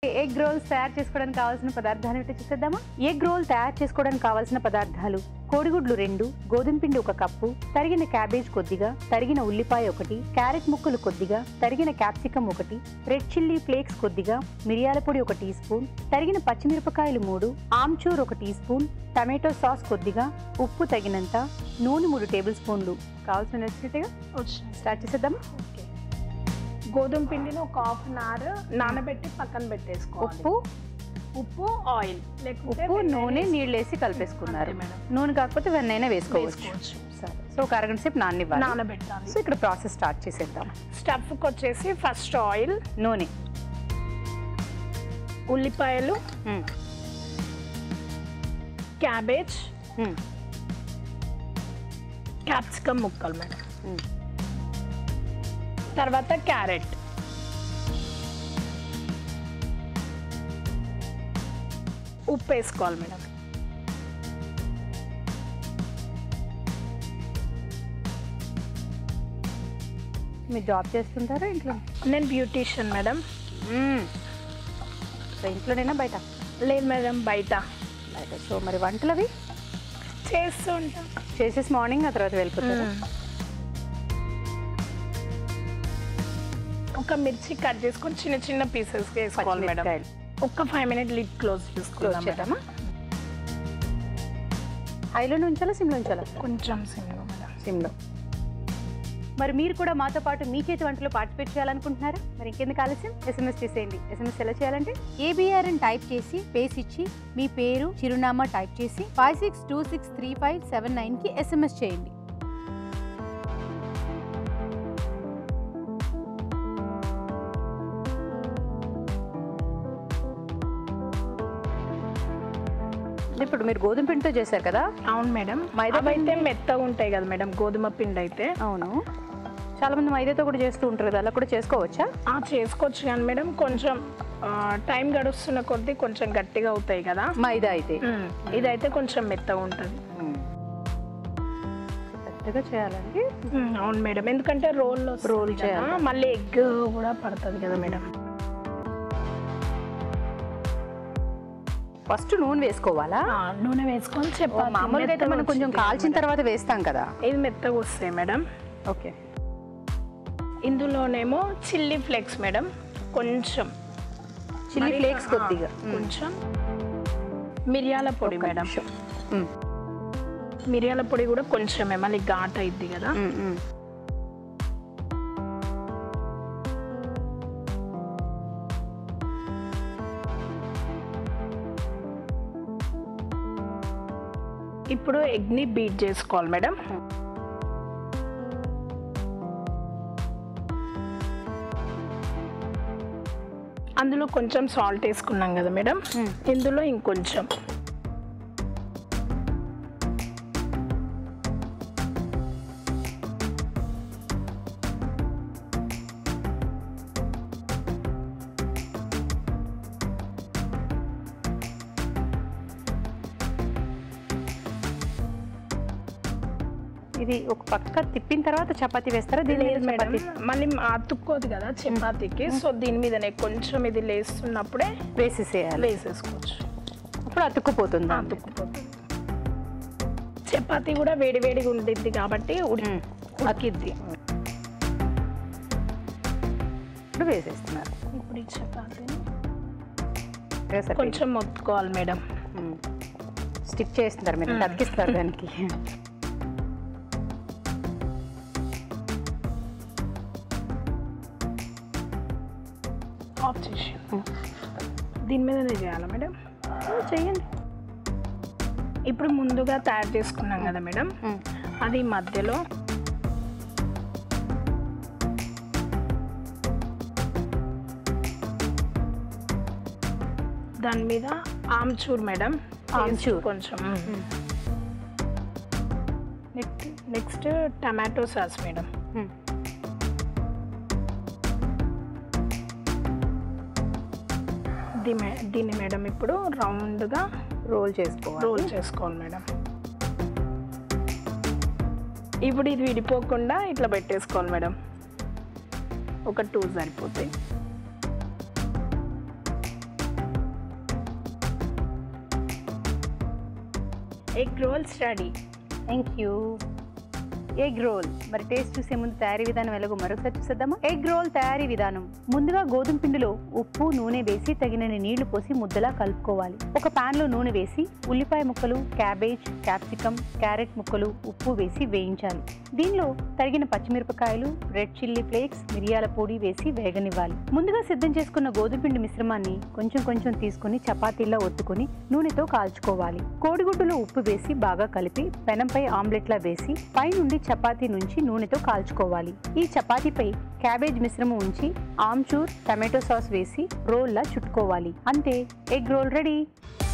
Egg rolls తయారు చేసుకోవడానికి కావాల్సిన పదార్థాలు ఏంటో చూసేద్దామా ఎగ్ రోల్ తయారు చేసుకోవడానికి కావాల్సిన పదార్థాలు కోడిగుడ్లు రెండు గోధుమ పిండి ఒక కప్పు తరిగిన క్యాబేజ్ కొద్దిగా తరిగిన ఉల్లిపాయ ఒకటి క్యారెట్ ముక్కలు కొద్దిగా తరిగిన క్యాప్సికం ఒకటి రెడ్ చిల్లీ ఫ్లేక్స్ కొద్దిగా మిరియాల పొడి ఒక టీ స్పూన్ తరిగిన పచ్చిమిరపకాయలు మూడు ఆమ్చూర్ ఒక టీ స్పూన్ టమాటో సాస్ కొద్దిగా ఉప్పు తగినంత నూనె మూడు టేబుల్ స్పూన్లు కావాల్సిన నచ్చినట్టుగా వచ్చింది స్టార్ట్ చేసేద్దామా ఓకే గోధుమ పిండిని ఒక హాఫ్ అన్ అవర్ నానబెట్టి పక్కన పెట్టేసుకోవాలి ఉప్పు ఉప్పు ఆయిల్ లేకపోతే ఉప్పు వెన్న నూనె వేసి- నీళ్ళు వేసి కలిపేసుకున్నారు అంతే మేడం. నూనె కాకపోతే వెన్నైనా వేసుకోవచ్చు వేసుకోవచ్చు సరే సో ఒక అరగంట సేపు నాననివ్వాలి నానబెట్టాలి సో ఇక్కడ ప్రాసెస్ స్టార్ట్ చేసేద్దాం స్టఫ్కి వచ్చేసి ఫస్ట్ ఆయిల్ నూనె ఉల్లిపాయలు మ్మ్. క్యాబేజ్ మ్మ్. క్యాప్సికమ్ ముక్కలు మేడం మ్మ్. తర్వాత క్యారెట్ ఉప్పు వేసుకోవాలి మేడం మీరు జాబ్ చేస్తుంటారా ఇంట్లో నేను బ్యూటీషియన్ మేడం మ్మ్. సో ఇంట్లోనైనా బయట లేదు మేడం బయట బయట సో మరి వంటలు అవి చేస్తూ ఉంటాం చేసేసి మార్నింగ్ ఆ తర్వాత వెళ్ళిపోతారు ఒక మిర్చి కట్ చేసుకొని చిన్న చిన్న పీసెస్ వేసుకోవాలి మేడం పచ్చిమిరపకాయలు. ఒక్క five minute lid close close చేసుకుందాం మేడం చేద్దామా హైలోనే ఉంచాలా సిమ్లో ఉంచాలా కొంచెం సిమ్లో మేడం సిమ్లో మరి మీరు కూడా మాతో పాటు మీ చేతి వంటలో పార్టిసిపేట్ చేయాలనుకుంటున్నారా మరి ఇంకెందుకు ఆలస్యం ఎస్ఎంఎస్ చేసేయండి ఎస్ఎంఎస్ ఎలా చేయాలంటే ఏబిఆర్ అని టైప్ చేసి పేస్ ఇచ్చి మీ పేరు చిరునామా టైప్ చేసి five six two six three five seven నైన్కి ఎస్ఎంఎస్ చేయండి ఇప్పుడు మీరు గోధుమ పిండితో చేశారు కదా అవును మేడం మైదా మైదా అయితే మెత్తగా ఉంటాయి కదా మేడం గోధుమ పిండి అయితే అవును చాలా మంది మైదాతో కూడా చేస్తూ ఉంటారు కదా అలా కూడా చేసుకోవచ్చా ఆ, చేసుకోవచ్చు కానీ మేడం కొంచెం ఆ, టైం గడుస్తున్న కొద్దీ కొంచెం గట్టిగా అవుతాయి కదా మైదా అయితే మ్మ్. ఇదైతే కొంచెం మెత్తగా ఉంటుంది పెద్దగా చేయాలండి మ్మ్, అవును మేడం ఎందుకంటే రోల్ Roll చేయాలి. మళ్ళీ ఎగ్ కూడా పడుతుంది కదా మేడం ఫస్ట్ నూనె వేసుకోవాలా ఆ, నూనె వేసుకొని ఓ, చెప్పాలి మామూలుగా అయితే మనం కొంచెం కాల్చిన తర్వాత వేస్తాం కదా ఇది మెత్తగా వస్తాయి మేడం ఓకే ఇందులోనేమో చిల్లీ ఫ్లేక్స్ మేడం కొంచెం చిల్లీ మరి- ఫ్లేక్స్ ఆ, కొద్దిగా కొంచెం మిరియాల పొడి ఒక్క మేడం నిమిషం. మ్మ్. మిరియాల పొడి కూడా కొంచెమే మళ్ళీ ఘాట్ అయింది కదా మ్మ్, మ్మ్. ఇప్పుడు ఎగ్ని బీట్ చేసుకోవాలి మేడం అందులో కొంచెం సాల్ట్ వేసుకున్నాం కదా మేడం మ్మ్. ఇందులో ఇంకొంచెం ఇది ఒక పక్క తిప్పిన తర్వాత చపాతీ వేస్తారా దీని మీద లేదు మేడం చపాతీ మళ్ళీ అతుక్కోదు కదా చపాతీకి సో దీని మీదనే కొంచెం ఇది లేస్తున్నప్పుడే వేసేసేయాలి వేసేసుకోవచ్చు అప్పుడు అతుక్కుపోతుంది అతుక్కుపోతుంది చపాతీ కూడా వేడి వేడిగా ఉండిద్ది కాబట్టి ఉడి మ్మ్. ఉడికిద్ది ఇప్పుడు వేసేస్తున్నారు ఇప్పుడు ఈ చపాతీని వేసారు. కొంచెం మొత్తుకోవాలి మేడం మ్మ్. స్టిక్ చేస్తున్నారు మీరు మ్మ్. అతికిస్తారు దానికి ఆఫ్ చేసి దీని మీదనే చేయాలా మేడం చెయ్యండి ఇప్పుడు ముందుగా తయారు చేసుకున్నాం కదా మేడం మ్మ్. అది మధ్యలో దాని మీద ఆమ్చూర్ మేడం ఆమ్చూర్. కొంచెం next next tomato sauce madam మ్మ్. దీని దీన్ని మేడం ఇప్పుడు రౌండ్గా రోల్ చేసుకోవాలి రోల్ చేసుకోవాలి మేడం ఇప్పుడు ఇది విడిపోకుండా ఇట్లా పెట్టేసుకోవాలి మేడం ఒక టూ సరిపోతాయి egg rolls ready thank you egg roll మరి టేస్ట్ చూసే ముందు తయారీ విధానం ఎలాగో మరొకసారి చూసేద్దామా ఎగ్ రోల్ తయారీ విధానం ముందుగా గోధుమ పిండిలో ఉప్పు నూనె వేసి తగినన్ని నీళ్లు పోసి ముద్దలా కలుపుకోవాలి ఒక పాన్ లో నూనె వేసి ఉల్లిపాయ ముక్కలు క్యాబేజ్ క్యాప్సికమ్ క్యారెట్ ముక్కలు ఉప్పు వేసి వేయించాలి దీనిలో తరిగిన పచ్చిమిరపకాయలు రెడ్ చిల్లీ ఫ్లేక్స్ మిరియాల పొడి వేసి వేగనివ్వాలి ముందుగా సిద్ధం చేసుకున్న గోధుమ పిండి మిశ్రమాన్ని కొంచెం కొంచెం తీసుకుని చపాతీలా ఒత్తుకొని నూనెతో కాల్చుకోవాలి కోడిగుడ్డులో ఉప్పు వేసి బాగా కలిపి పెనంపై ఆమ్లెట్లా వేసి పైనుండి చపాతీ నుంచి నూనెతో కాల్చుకోవాలి ఈ చపాతీపై క్యాబేజ్ మిశ్రమం ఉంచి ఆమ్చూర్ టమాటో సాస్ వేసి రోల్లా చుట్టుకోవాలి అంతే ఎగ్ రోల్ రెడీ